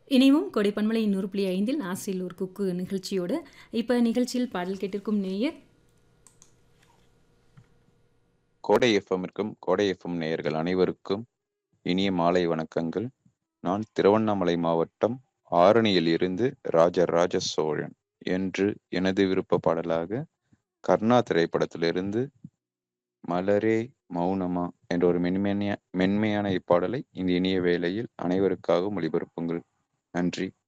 இணைவும் கொடைப்பன்மலை நூறு புள்ளி ஐந்தில் ஆசையில் ஒரு குக்கு நிகழ்ச்சியோடு இப்போ நிகழ்ச்சியில் பாடல் கேட்டிருக்கும் நேயர் கோடை எஃப்எம்மிற்கும் கோடை எஃப்எம் நேயர்கள் அனைவருக்கும் இனிய மாலை வணக்கங்கள் நான் திருவண்ணாமலை மாவட்டம் ஆரணியில் இருந்து ராஜராஜ சோழன் என்று எனது விருப்ப பாடலாக கர்ணா திரைப்படத்திலிருந்து மலரே மௌனமா என்ற ஒரு மென்மையான மென்மையான இப்பாடலை இந்த இனிய வேளையில் அனைவருக்காகவும் ஒளிபரப்புங்கள் நன்றி